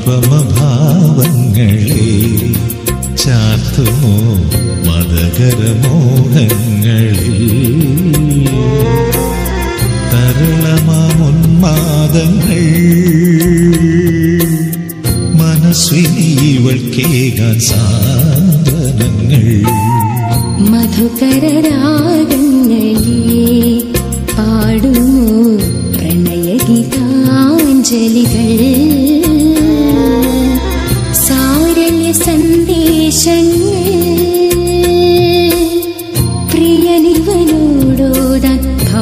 അനുപമഭാവങ്ങളെ ചാർത്തുമോ മതകരമോഹങ്ങളിൽ തരളമാമുന്മാദങ്ങൾ മനസ്വിനി ഇവൾക്കേകാൻ സാന്ത്വനങ്ങൾ മധുകരരാഗങ്ങളെ പാടുമോ പ്രണയഗീതാഞ്ജലികൾ സാരല്യ സന്ദേശങ്ങൾ പ്രിയനിവനോടോടാൻ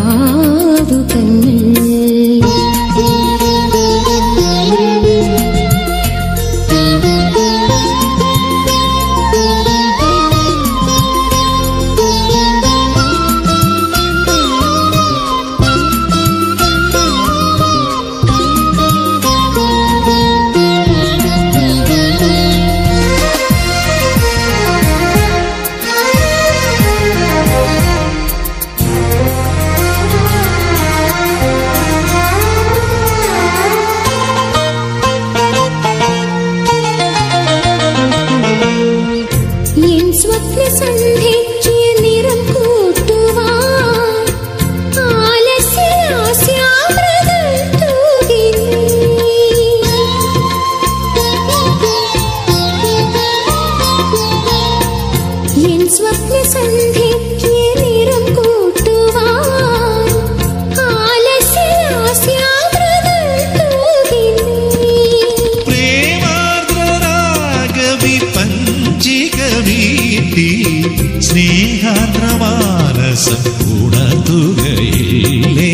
ഭാവുകങ്ങൾ എൻ സ്വപ്നസന്ധ്യയ്ക്ക് നിറം കൂട്ടുവാൻ ആലസ്യാസ്യാമൃതം തൂകി എൻ സ്വപ്നസന്ധ്യയ്ക്ക് നിറം കൂട്ടുവാൻ ആലസ്യാസ്യാമൃതം തൂകി പ്രേമാർദ്രരാഗവി പഞ്ചിക വീട്ടി സ്നേഹാർദ്രമാനസം ഉണർത്തുകയില്ലേ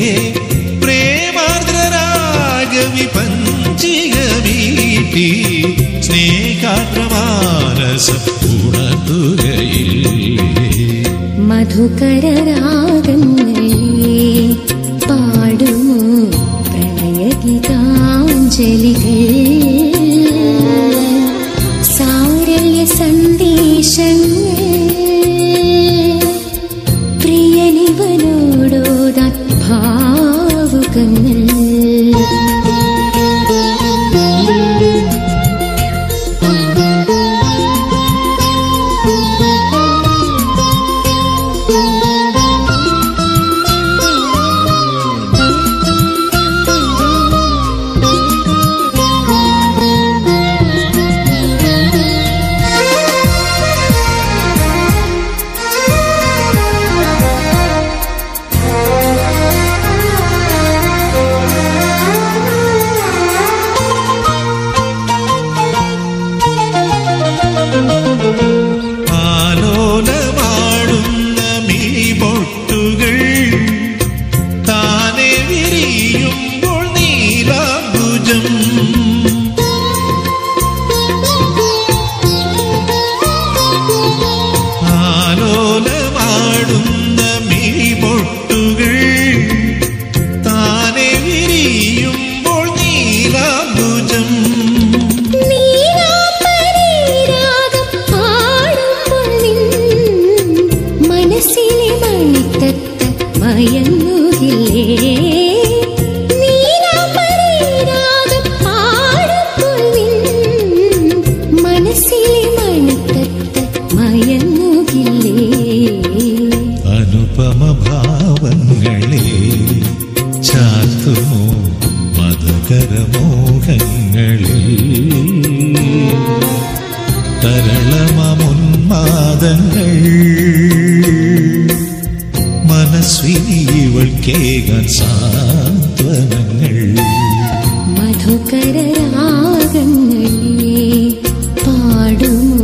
പ്രേമാർദ്രരാഗവി പഞ്ചിക വീട്ടി സ്നേഹാർദ്രമാനസം ഉണർത്തുകയില്ലേ മധുകരരാഗങ്ങളെ പാടുമോ പ്രണയഗീതാഞ്ജലികൾ സാരല്യ സന്ദേശങ്ങൾ പ്രിയനിവനോടോതാൻ ഭാവുകങ്ങൾ ആലോലമാടുന്ന മിഴിപൊട്ടുകൾ താനെ വിരിയുമ്പോൾ നീലാംബുജം ആലോലമാടുന്ന മിഴിപൊട്ടുകൾ താനെ വിരിയുമ്പോൾ നീലാംബുജം നീലാംബരീരാഗം പാടുമ്പോൾ നിൻ മനസ്സിലെ മണിത്തത്ത മയങ്ങുകില്ലേ നീലാംബരീരാഗം പാടുമ്പോൾ നിൻ മനസ്സിലെ മണിത്തത്ത മയങ്ങുകില്ലേ അനുപമഭാവങ്ങളെ ചാർത്തുമോ മതകരമോഹങ്ങളിൽ തരളമമുന്മാദങ്ങൾ മനസ്വിനി ഇവൾക്കേകാൻ സാന്ത്വനങ്ങൾ മധുകരരാഗങ്ങളെ പാടുമോ